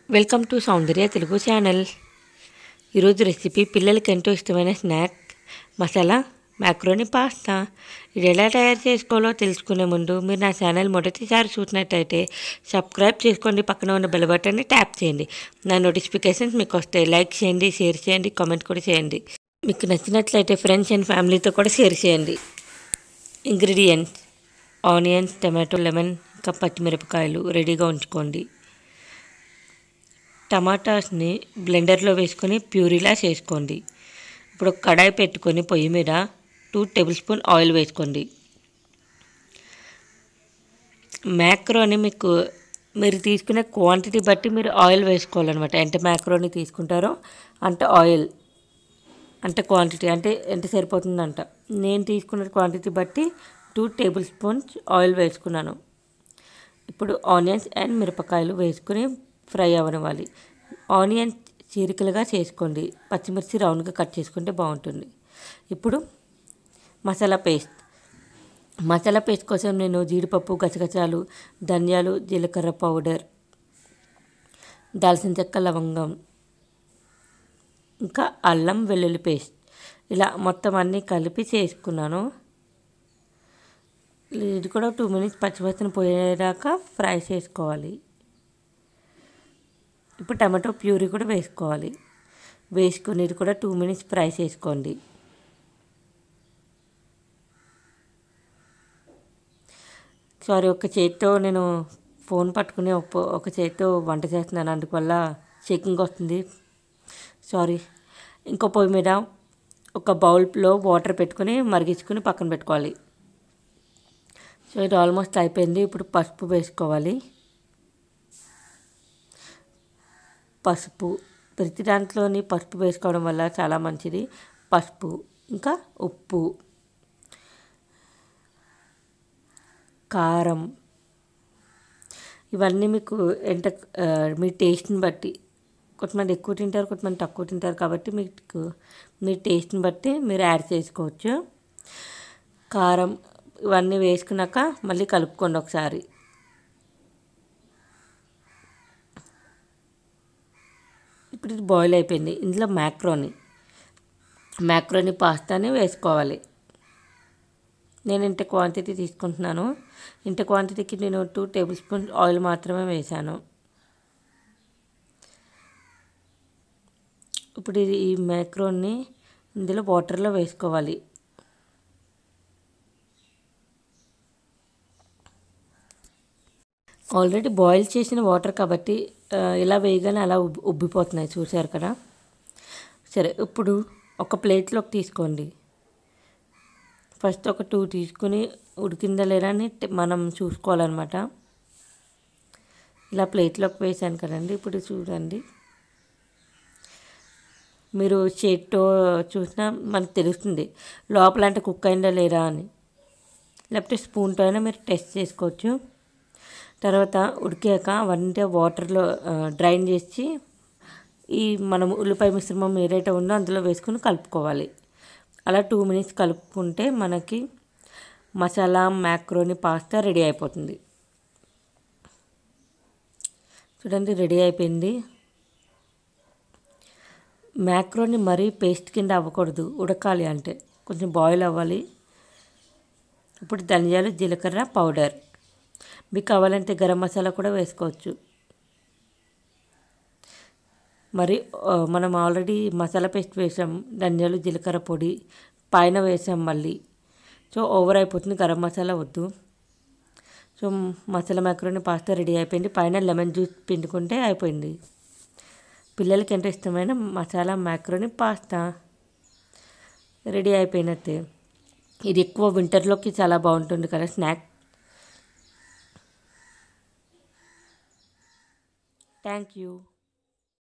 welcome to Soundarya Telugu channel ఈరోజు recipe పిల్లలకి ఎంతో ఇష్టమైన స్నాక్ మసాలా మ్యాక్రోని పాస్తా ఇది ఎలా తయారు చేసుకోవాలో తెలుసుకునే ముందు మీరు నా ఛానల్ మొదటిసారి చూసినట్టయితే సబ్స్క్రైబ్ చేసుకోండి పక్కన ఉన్న బెల్ బటన్ని ట్యాప్ చేయండి నా నోటిఫికేషన్స్ మీకు వస్తాయి లైక్ చేయండి షేర్ చేయండి కామెంట్ కూడా చేయండి మీకు నచ్చినట్లయితే ఫ్రెండ్స్ అండ్ ఫ్యామిలీతో కూడా షేర్ చేయండి ఇంగ్రీడియంట్స్ ఆనియన్స్ టమాటో లెమన్ ఇంకా పచ్చిమిరపకాయలు రెడీగా ఉంచుకోండి టమాటాస్ని బ్లెండర్లో వేసుకొని ప్యూరీలా చేసుకోండి ఇప్పుడు ఒక కడాయి పెట్టుకొని పొయ్యి మీద టూ టేబుల్ స్పూన్ ఆయిల్ వేసుకోండి మ్యాక్రోని మీకు మీరు తీసుకునే క్వాంటిటీ బట్టి మీరు ఆయిల్ వేసుకోవాలన్నమాట ఎంత మ్యాక్రోని తీసుకుంటారో అంత ఆయిల్ అంటే క్వాంటిటీ అంటే ఎంత సరిపోతుందంట నేను తీసుకున్న క్వాంటిటీ బట్టి టూ టేబుల్ స్పూన్స్ ఆయిల్ వేసుకున్నాను ఇప్పుడు ఆనియన్స్ అండ్ మిరపకాయలు వేసుకుని ఫ్రై అవ్వనివ్వాలి ఆనియన్ చీరికలుగా చేసుకోండి పచ్చిమిర్చి రౌండ్గా కట్ చేసుకుంటే బాగుంటుంది ఇప్పుడు మసాలా పేస్ట్ మసాలా పేస్ట్ కోసం నేను జీడిపప్పు గసగసాలు ధనియాలు జీలకర్ర పౌడర్ దాల్చిన చెక్క లవంగం ఇంకా అల్లం వెల్లుల్లి పేస్ట్ ఇలా మొత్తం అన్నీ కలిపి చేసుకున్నాను ఇది కూడా టూ మినిట్స్ పచ్చిపచ్చని పోయేదాకా ఫ్రై చేసుకోవాలి ఇప్పుడు టమాటో ప్యూరీ కూడా వేసుకోవాలి వేసుకొని ఇది కూడా టూ మినిట్స్ ఫ్రై చేసుకోండి సారీ ఒక చేతితో నేను ఫోన్ పట్టుకుని ఒక ఒక చేతితో వంట చేస్తున్నాను అందువల్ల షేకింగ్ వస్తుంది సారీ ఇంకో పొయ్యి మీద ఒక బౌల్లో వాటర్ పెట్టుకొని మరిగించుకొని పక్కన పెట్టుకోవాలి సో ఇది ఆల్మోస్ట్ అయిపోయింది ఇప్పుడు పసుపు వేసుకోవాలి పసుపు ప్రతి దాంట్లోని పసుపు వేసుకోవడం వల్ల చాలా మంచిది పసుపు ఇంకా ఉప్పు కారం ఇవన్నీ మీకు ఎంత మీ టేస్ట్ని బట్టి కొంతమంది ఎక్కువ తింటారు కొంతమంది తక్కువ తింటారు కాబట్టి మీకు మీ టేస్ట్ని బట్టి మీరు యాడ్ చేసుకోవచ్చు కారం ఇవన్నీ వేసుకున్నాక మళ్ళీ కలుపుకోండి ఒకసారి ఇప్పుడు ఇది బాయిల్ అయిపోయింది ఇందులో మ్యాక్రోని మ్యాక్రోని పాస్తాని వేసుకోవాలి నేను ఇంత క్వాంటిటీ తీసుకుంటున్నాను ఇంత క్వాంటిటీకి నేను టూ టేబుల్ స్పూన్ ఆయిల్ మాత్రమే వేశాను ఇప్పుడు ఇది ఈ మ్యాక్రోన్ని ఇందులో వాటర్లో వేసుకోవాలి ఆల్రెడీ బాయిల్ చేసిన వాటర్ కాబట్టి ఇలా వేయగానే అలా ఉబ్బి ఉబ్బిపోతున్నాయి చూసారు కదా సరే ఇప్పుడు ఒక ప్లేట్లోకి తీసుకోండి ఫస్ట్ ఒక టూ తీసుకుని ఉడికిందా లేదా అని మనం చూసుకోవాలన్నమాట ఇలా ప్లేట్లోకి వేసాను కదండి ఇప్పుడు చూడండి మీరు చేత్తో చూసినా మనకు తెలుస్తుంది లోపల అంటే కుక్ అయిందా లేదా అని లేకపోతే స్పూన్తో అయినా మీరు టెస్ట్ చేసుకోవచ్చు తర్వాత ఉడికాక అవన్నీ వాటర్లో డ్రైన్ చేసి ఈ మనం ఉల్లిపాయ మిశ్రమం ఏదైతే ఉందో అందులో వేసుకుని కలుపుకోవాలి అలా టూ మినిట్స్ కలుపుకుంటే మనకి మసాలా మ్యాక్రోని పాస్తా రెడీ అయిపోతుంది చూడండి రెడీ అయిపోయింది మ్యాక్రోని మరీ పేస్ట్ కింద అవ్వకూడదు ఉడకాలి అంటే కొంచెం బాయిల్ అవ్వాలి ఇప్పుడు ధనియాలు జీలకర్ర పౌడర్ మీకు కావాలంటే గరం మసాలా కూడా వేసుకోవచ్చు మరి మనం ఆల్రెడీ మసాలా పేస్ట్ వేసాం ధనియాలు జీలకర్ర పొడి పైన వేసాం మళ్ళీ సో ఓవర్ అయిపోతుంది గరం మసాలా వద్దు so masala macaroni pasta ready అయిపోయింది పైన లెమన్ జ్యూస్ పిండుకుంటే అయిపోయింది పిల్లలకి ఎంత ఇష్టమైన మసాలా మ్యాక్రోని పాస్తా రెడీ అయిపోయినట్టే ఇది ఎక్కువ వింటర్లోకి చాలా బాగుంటుంది కదా స్నాక్ థ్యాంక్ యూ